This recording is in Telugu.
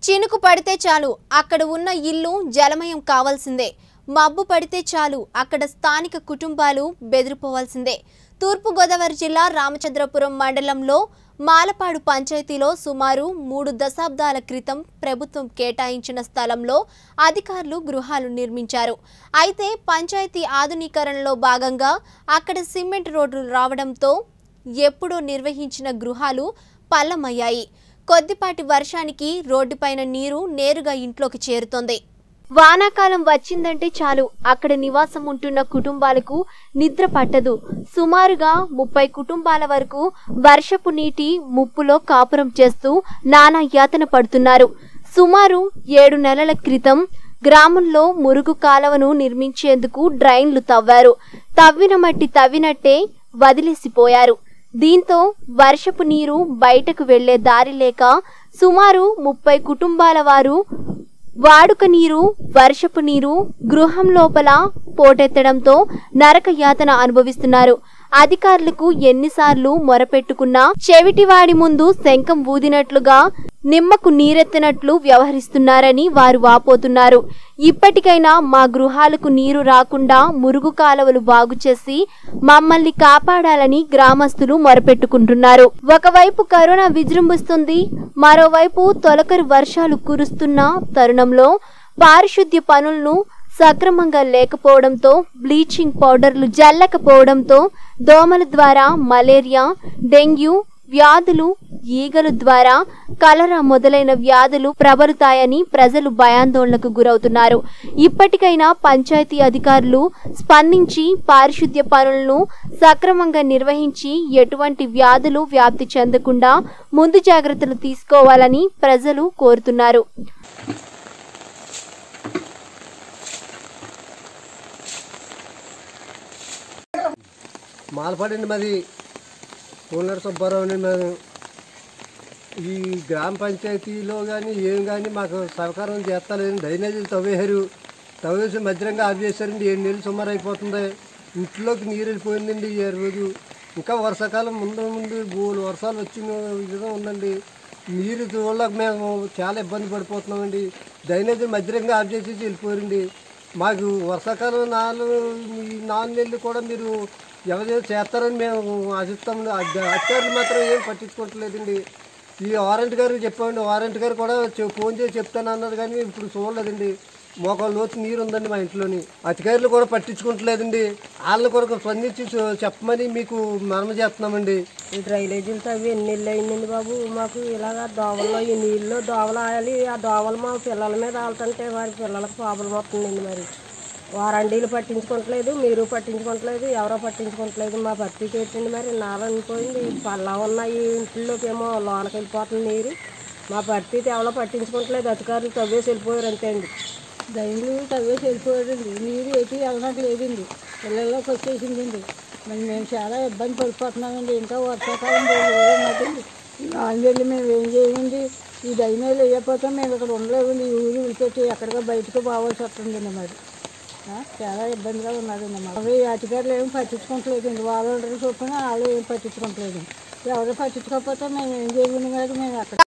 చినుకు పడితే చాలు అక్కడ ఉన్న ఇల్లు జలమయం కావాల్సిందే మబ్బు పడితే చాలు అక్కడ స్థానిక కుటుంబాలు బెదిరిపోవాల్సిందే తూర్పుగోదావరి జిల్లా రామచంద్రపురం మండలంలో మాలపాడు పంచాయతీలో సుమారు మూడు దశాబ్దాల క్రితం ప్రభుత్వం కేటాయించిన స్థలంలో అధికారులు గృహాలు నిర్మించారు అయితే పంచాయతీ ఆధునీకరణలో భాగంగా అక్కడ సిమెంట్ రోడ్లు రావడంతో ఎప్పుడో నిర్వహించిన గృహాలు పల్లమయ్యాయి కొద్దిపాటి వర్షానికి రోడ్డుపైన నీరు నేరుగా ఇంట్లోకి చేరుతోంది వానాకాలం వచ్చిందంటే చాలు అక్కడ నివాసం ఉంటున్న కుటుంబాలకు నిద్ర పట్టదు సుమారుగా ముప్పై కుటుంబాల వరకు వర్షపు నీటి ముప్పులో కాపురం చేస్తూ నానా యాతన పడుతున్నారు సుమారు ఏడు నెలల క్రితం గ్రామంలో మురుగు కాలవను నిర్మించేందుకు డ్రైన్లు తవ్వారు తవ్విన మట్టి తవ్వినట్టే వదిలేసిపోయారు దీంతో వర్షపు నీరు బయటకు వెళ్లే దారి లేక సుమారు ముప్పై కుటుంబాల వారు వాడుక నీరు వర్షపు నీరు గృహం లోపల పోటెత్తడంతో నరక యాతన అనుభవిస్తున్నారు అధికారులకు ఎన్నిసార్లు మొరపెట్టుకున్నా చెవిటివాడి ముందు శంఖం ఊదినట్లుగా నిమ్మకు నీరెత్తినట్లు వ్యవహరిస్తున్నారని వారు వాపోతున్నారు ఇప్పటికైనా మా గృహాలకు నీరు రాకుండా మురుగు కాలువలు బాగు చేసి మమ్మల్ని కాపాడాలని గ్రామస్తులు మొరపెట్టుకుంటున్నారు ఒకవైపు కరోనా విజృంభిస్తుంది మరోవైపు తొలకరి వర్షాలు కురుస్తున్న తరుణంలో పారిశుద్ధ్య పనులను సక్రమంగా లేకపోవడంతో బ్లీచింగ్ పౌడర్లు జల్లకపోవడంతో దోమల ద్వారా మలేరియా డెంగ్యూ వ్యాధులు ఈగల ద్వారా కలరా మొదలైన వ్యాధులు ప్రబలుతాయని ప్రజలు భయాందోళనకు గురవుతున్నారు ఇప్పటికైనా పంచాయతీ అధికారులు స్పందించి పారిశుద్ధ్య పనులను సక్రమంగా నిర్వహించి ఎటువంటి వ్యాధులు వ్యాప్తి చెందకుండా ముందు జాగ్రత్తలు తీసుకోవాలని ప్రజలు కోరుతున్నారు మాలపాడండి మాది పూలర్ సుబ్బారావు అండి మేము ఈ గ్రామ పంచాయతీలో కానీ ఏం కానీ మాకు సహకారం చేస్తలేదండి డ్రైనేజీలు తవ్వేశారు తవ్వేసి మధ్యంగా ఆఫ్ చేశారండి ఏడు నెలలు సుమారు అయిపోతుంది ఇంట్లోకి నీరు వెళ్ళిపోయిందండి ఈ రోజు ఇంకా వర్షాకాలం ముందు ముందు మూడు వర్షాలు వచ్చిన విధంగా ఉందండి నీరు చూడలేక మేము చాలా ఇబ్బంది పడిపోతున్నామండి డ్రైనేజీ మధ్యంగా ఆఫ్ చేసేసి వెళ్ళిపోయారండి మాకు వర్షాకాలం నాలుగు ఈ నాలుగు నెలలు కూడా మీరు ఎవరు చేస్తారని మేము ఆశిస్తాం అధికారులు మాత్రం ఏం పట్టించుకోవట్లేదండి ఈ వారంట్ గారు చెప్పండి వారంట్ గారు కూడా చె- ఫోన్ చేసి చెప్తాను అన్నారు కానీ ఇప్పుడు చూడలేదండి మోకాళ్ళ లోతు నీరు ఉందండి మా ఇంట్లోని అధికారులు కూడా పట్టించుకోవట్లేదండి వాళ్ళని కూడా స్పందించి చూ- చెప్పమని మీకు మనమ చేస్తున్నామండి ఈ డ్రైనేజీలు తవ్వి ఎన్ని నెలలు అయిందండి బాబు మాకు ఇలాగ దోవల్లో ఈ నీళ్ళు దోవలు ఆయాలి ఆ దోవలు మా పిల్లల మీద ఆలుతుంటే వారి పిల్లలకు ప్రాబ్లం వస్తుందండి మరి వారండీలు పట్టించుకోవట్లేదు మీరు పట్టించుకోవట్లేదు ఎవరో పట్టించుకోవట్లేదు మా పత్తికి పెట్టండి మరి నాల అనిపోయింది పల్లా ఉన్న ఈ ఇంట్లోకి ఏమో లోనకి వెళ్ళిపోతుంది నీరు మా పత్తి ఎవరో పట్టించుకోవట్లేదు అధికారులు తవ్వేసి వెళ్ళిపోయారు అంతే అండి దైలు తవ్వేసి వెళ్ళిపోయాడండి నీరు ఎటు వెళ్ళడానికి లేదండి పిల్లల్లోకి వచ్చేసిందండి మరి మేము చాలా ఇబ్బంది పడిపోతున్నామండి ఇంకా వర్షాకాలం ఉన్నదండి నాలుగేళ్ళు మేము ఏం చేయండి ఈ దైనాలు వేయకపోతే మేము ఇక్కడ ఉండలేమండి ఈ ఊరు విడిపెట్టి ఎక్కడికో బయటకు పోవాల్సి వస్తుందండి మరి ఆ, చాలా ఇబ్బందిగా ఉన్నదండి మాకు అవి అధికారులు ఏం పట్టించుకోవట్లేదండి వాళ్ళు చొప్పున వాళ్ళు ఏం పట్టించుకోవట్లేదండి ఎవరు పట్టించుకోకపోతే మేము ఏం చేయకుండా మేము అక్కడ